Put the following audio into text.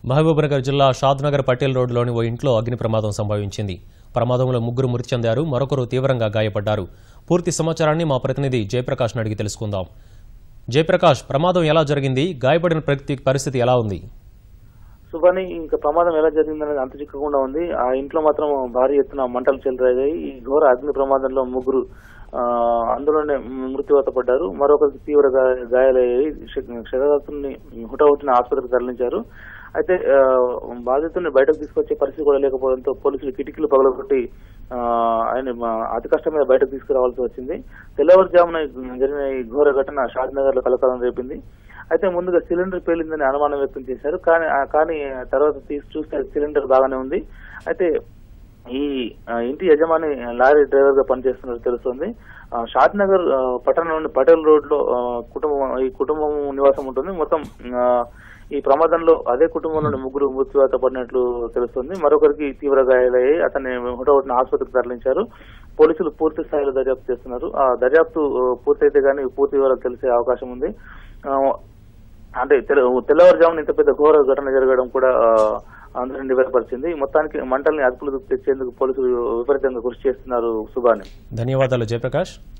మహబూబ్నగర్ జిల్లా షాద్నగర్ పటేల్ రోడ్డులోని ఓ ఇంట్లో అగ్ని ప్రమాదం సంభవించింది ప్రమాదంలో ముగ్గురు మృతి చెందారు మరొకరు తీవ్రంగా గాయపడ్డారు పూర్తి సమాచారాన్ని మా ప్రతినిధి జయప్రకాష్ను అడిగి తెలుసుకుందాం జయప్రకాష్ ప్రమాదం ఎలా జరిగింది గాయపడిన వ్యక్తి పరిస్థితి ఎలా ఉంది సుభాని ఇంకా ప్రమాదం ఎలా జరిగిందనేది అంత చిక్కకుండా ఉంది ఆ ఇంట్లో మాత్రం భారీ ఎత్తున మంటలు చెలరేగాయి ఈ ఘోర అగ్ని ప్రమాదంలో ముగ్గురు ఆ, అందులోనే మృత్యువాత పడ్డారు మరొకరికి తీవ్ర గా- గాయాలయ్యాయి క్షతగాత్రుల్ని హుటాహుటిన ఆసుపత్రికి తరలించారు అయితే ఆ, బాధితుల్ని బయటకు తీసుకొచ్చే పరిస్థితి కూడా లేకపోవడంతో పోలీసులు కిటికీలు పగలగొట్టి ఆ, ఆయన మా- అతి కష్టం మీద బయటకు తీసుకురావాల్సి వచ్చింది తెల్లవారుజామున జరిగిన ఈ ఘోర ఘటన షాద్ నగర్ లో కలకాలం రేపింది అయితే ముందుగా సిలిండర్ పేలిందని అనుమానం వ్యక్తం చేశారు కానీ ఆ, కానీ తర్వాత తీసి చూస్తే సిలిండర్ బాగానే ఉంది అయితే ఈ ఆ, ఇంటి యజమాని లారీ డ్రైవర్ గా పనిచేస్తున్నట్టు తెలుస్తుంది ఆ, షాద్ నగర్ ఆ, పట్టణంలోని పటేల్ రోడ్ లో ఆ, కుటుంబం ఈ కుటుంబం నివాసం ఉంటుంది మొత్తం ఆ, ఈ ప్రమాదంలో అదే కుటుంబంలోని ముగ్గురు మృత్యువాత పడినట్లు తెలుస్తుంది మరొకరికి తీవ్ర గాయాలయ్యాయి అతన్ని హుటాహుటిన ఆసుపత్రికి తరలించారు పోలీసులు పూర్తి స్థాయిలో దర్యాప్తు చేస్తున్నారు ఆ దర్యాప్తు ఆ, పూర్తయితే గానీ పూర్తి వివరాలు తెలిసే అవకాశం ఉంది ఆ, అంటే తెల్ల- తెల్లవారుజామున ఇంత పెద్ద ఘోర ఘటన జరగడం కూడా ఆ, అందరిని నివేదపరిచింది మొత్తానికి మంటల్ని అదుపులోకి తెచ్చేందుకు పోలీసులు విపరీతంగా కృషి చేస్తున్నారు సుభాని ధన్యవాదాలు జయప్రకాష్